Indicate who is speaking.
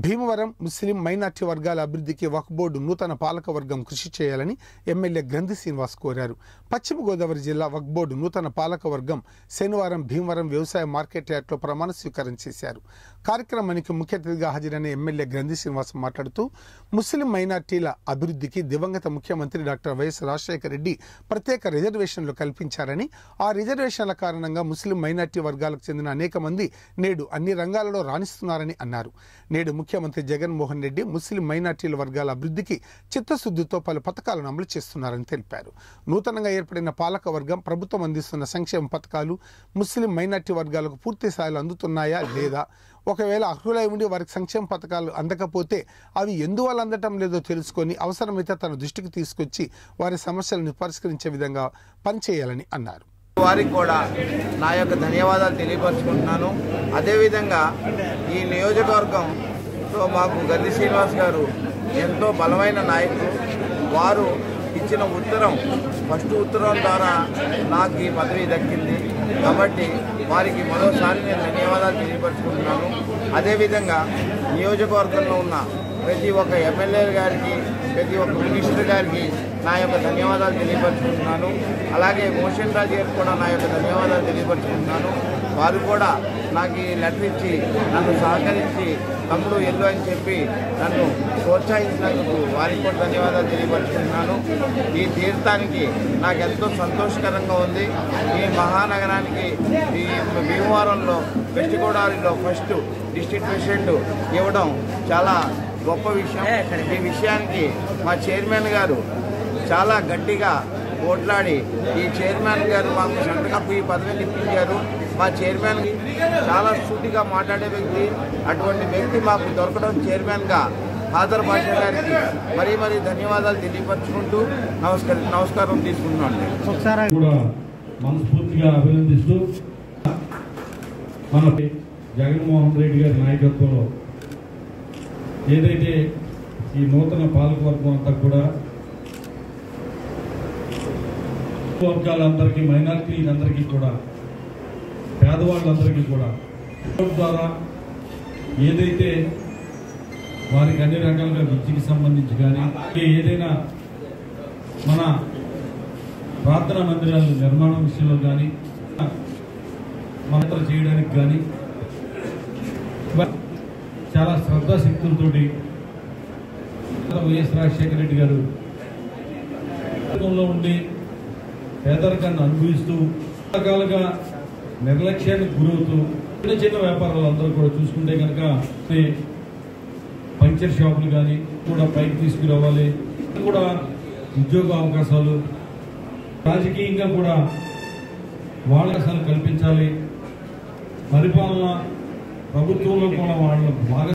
Speaker 1: భీమవరం ముస్లిం minority వర్గాల అభివృద్ధికి వక్ఫ్ board నూతన పాలక వర్గం కృషి చేయాలని ఎమ్మెల్యే గ్రంథి శ్రీనివాస్ కోరారు పశ్చిమ గోదావరి జిల్లా వక్ఫ్ బోర్డు నూతన పాలక వర్గం శనివారం భీమవరం వ్యవసాయ మార్కెట్ యార్డ్లో ప్రమాణ స్వీకారం చేశారు కార్యక్రమానికి ముఖ్య అతిథిగా హాజరైన ఎమ్మెల్యే గ్రంథి శ్రీనివాస్ మాట్లాడుతూ ముస్లిం మైనార్టీల అభివృద్ధికి దివంగత ముఖ్యమంత్రి డాక్టర్ వైఎస్ రాజశేఖర రెడ్డి ప్రత్యేక రిజర్వేషన్లు కల్పించారని ఆ రిజర్వేషన్ల కారణంగా ముస్లిం మైనార్టీ వర్గాలకు చెందిన అనేక మంది నేడు అన్ని రంగాలలో రాణిస్తున్నారని అన్నారు నేడు ముఖ్యమంత్రి జగన్మోహన్ రెడ్డి ముస్లిం మైనార్టీల వర్గాల అభివృద్ధికి చిత్తశుద్ధితో పలు పథకాలను అమలు చేస్తున్నారని తెలిపారు నూతనంగా ఏర్పడిన పాలక వర్గం ప్రభుత్వం అందిస్తున్న సంక్షేమ పథకాలు ముస్లిం మైనార్టీ వర్గాలకు పూర్తి స్థాయిలో అందుతున్నాయా లేదా ఒకవేళ అర్హులై ఉండి వారికి సంక్షేమ పథకాలు అందకపోతే అవి ఎందువల్ల అందటం లేదో తెలుసుకొని అవసరమైతే తన దృష్టికి తీసుకొచ్చి వారి సమస్యలను పరిష్కరించే విధంగా పనిచేయాలని అన్నారు
Speaker 2: వారికి కూడా నా యొక్క ధన్యవాదాలు తెలియపరుచుకుంటున్నాను అదేవిధంగా ఈ నియోజకవర్గంలో మాకు గల్లి శ్రీనివాస్ గారు ఎంతో బలమైన నాయకులు వారు ఇచ్చిన ఉత్తరం ఫస్ట్ ఉత్తరం ద్వారా నాకు ఈ పదవి దక్కింది కాబట్టి వారికి మరోసారి నేను ధన్యవాదాలు తెలియపరుచుకుంటున్నాను అదేవిధంగా నియోజకవర్గంలో ఉన్న ప్రతి ఒక్క ఎమ్మెల్యే గారికి ప్రతి ఒక్క మినిస్టర్ గారికి నా యొక్క ధన్యవాదాలు తెలియపరుచుకుంటున్నాను అలాగే మోషన్ రాజు గారికి కూడా నా యొక్క ధన్యవాదాలు తెలియపరుచుకుంటున్నాను వారు కూడా నాకు ఈ లెటర్ ఇచ్చి నన్ను సహకరించి తమ్ముడు ఎల్లు అని చెప్పి నన్ను ప్రోత్సహించినందుకు వారికి కూడా ధన్యవాదాలు తెలియపరుచుకుంటున్నాను ఈ తీర్థానికి నాకు ఎంతో సంతోషకరంగా ఉంది ఈ మహానగరానికి ఈ భీమవరంలో వెస్ట్ గోదావరిలో ఫస్ట్ డిస్ట్రిక్ట్ ప్రెసిడెంట్ ఇవ్వడం చాలా గొప్ప విషయం ఈ విషయానికి మా చైర్మన్ గారు చాలా గట్టిగా పోట్లాడి ఈ చైర్మన్ గారు మాకు సంతకప్పు ఈ పదవిని ఇప్పించారు మా చైర్మన్ చాలా సూటిగా మాట్లాడే వ్యక్తి అటువంటి వ్యక్తి మాకు దొరకడం చైర్మన్గా హాజర్ భాష గారికి మరీ మరీ ధన్యవాదాలు తెలియపరచుకుంటూ నమస్కారం నమస్కారం తీసుకుంటున్నాను
Speaker 3: కూడా మనస్ఫూర్తిగా అభినందిస్తూ మన జగన్మోహన్ రెడ్డి గారి నాయకత్వంలో ఏదైతే ఈ నూతన పాలకవర్గం అంతా కూడా వర్గాలందరికీ మైనారిటీలందరికీ కూడా పేదవాళ్ళందరికీ కూడా ఓటు ద్వారా ఏదైతే వారికి అన్ని రకాలుగా విద్యకి సంబంధించి కానీ ఏదైనా మన ప్రార్థనా మందిరాల నిర్మాణం విషయంలో కానీ మంత్ర చేయడానికి కానీ చాలా శ్రద్ధాశక్తులతోటి వైఎస్ రాజశేఖర రెడ్డి గారు పేదరికంలో ఉండి పేదరికాన్ని అనుభవిస్తూ రకాలుగా నిర్లక్ష్యానికి గురవుతూ చిన్న చిన్న వ్యాపారాలు అందరూ కూడా చూసుకుంటే కనుక పంచర్ షాపులు కానీ కూడా పైకి తీసుకురావాలి కూడా ఉద్యోగ అవకాశాలు రాజకీయంగా కూడా వాళ్ళ అవకాశాలు కల్పించాలి పరిపాలన ప్రభుత్వంలో కూడా వాళ్ళ భాగ